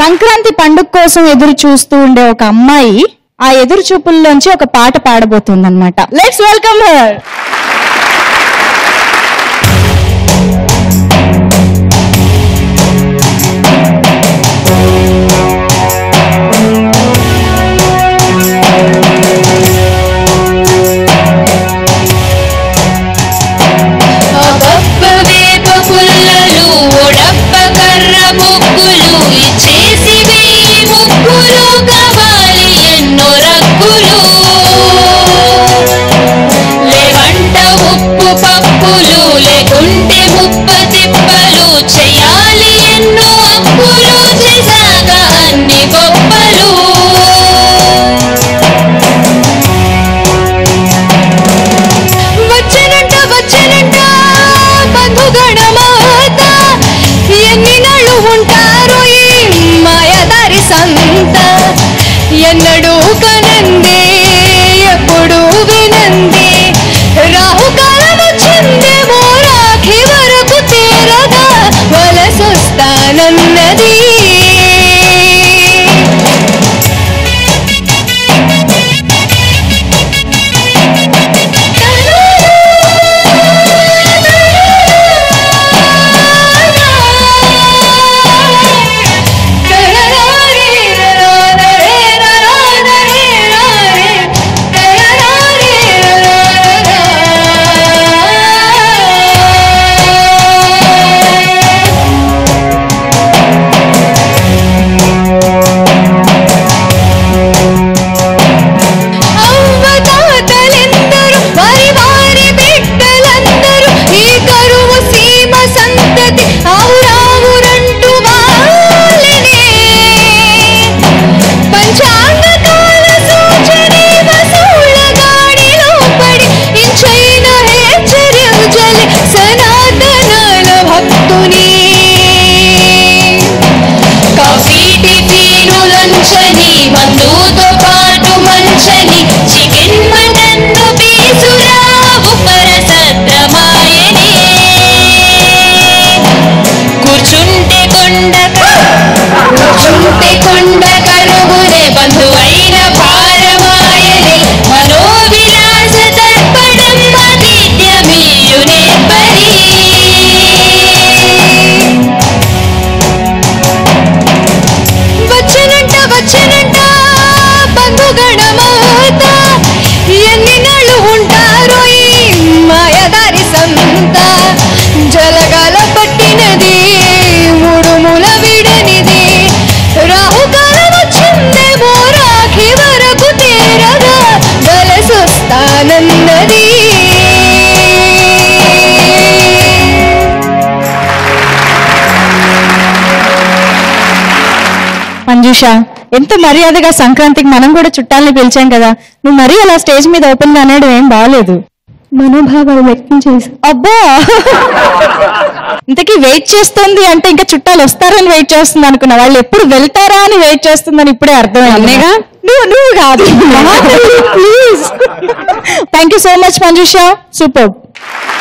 సంక్రాంతి పండుగ కోసం ఎదురు చూస్తూ ఉండే ఒక అమ్మాయి ఆ ఎదురు చూపుల్లోంచి ఒక పాట పాడబోతుంది అనమాట లెట్స్ వెల్కమ్ హర్ ఒడప్ప వేప పుల్లలు ఒడప్ప కర్ర ముగ్గులు ఇచ్చేసి వెయ్యి ముగ్గులు కావాలి ఎన్నో రగ్గులు లేవంట ఉప్పు పప్పులు లేకుంటే ముప్ప తిప్పలు చెయ్యాలి ఎన్నో అప్పులు చేశాక అన్ని గొప్పలు వచ్చనంట వచ్చనంట బంధుగణమాత ఎన్ని నాళ్ళు ఉంటారు ఈ మాయదారి సంత ఎన్నడూ కనందే ఎప్పుడు వినందే రాహుకాలం వచ్చిందేమో రాఖీ వరకు తీరగా వలసొస్తానన్నది అవ్వతాతలెందరూ వారి వారి బిడ్డలందరూ ఈ కరువు సీమ సంతతి ఆవురావురంటూ వాలినే పంచాంగకాల సూచనే వసూళ్ళ గాడిలో పడి ఇంచైన హెచ్చరించలి సనాతనాల భక్తుని కాఫీ టిఫిను లంచని మందుతో పాటు మంచని చికెన్ మటన్ పీసురా ఉపర సత్రమాయనే కూర్చుంటే కొండ కూర్చుంటే కొండ కరుగునే బంధువైన భారమాయనే మనోవిలాస దర్పణం ఆతిథ్యమీయునే పరి వచ్చనంట వచ్చనంట బంధుగణమాత ఎన్ని నాళ్ళు ఉంటారో ఈ మాయదారి సంత జలగాల పట్టినది ఉడుముల విడనిది రాహుకాలం వచ్చిందేమో రాఖీ వరకు తీరగా వలసొస్తానన్నది మంజుష ఎంత మర్యాదగా సంక్రాంతికి మనం కూడా చుట్టాలని పిలిచాం కదా నువ్వు మరీ అలా స్టేజ్ మీద ఓపెన్ గా అనేయడం ఏం బాగాలేదు మనోభావాలు వ్యక్తం చేసి అబ్బా ఇంతకీ వెయిట్ చేస్తుంది అంటే ఇంకా చుట్టాలు వస్తారని వెయిట్ చేస్తుంది అనుకున్నా వాళ్ళు ఎప్పుడు వెళ్తారా అని వెయిట్ చేస్తుందని ఇప్పుడే అర్థమైంది అన్నేగా? నువ్వు నువ్వు కాదు please thank you so much Manjusha super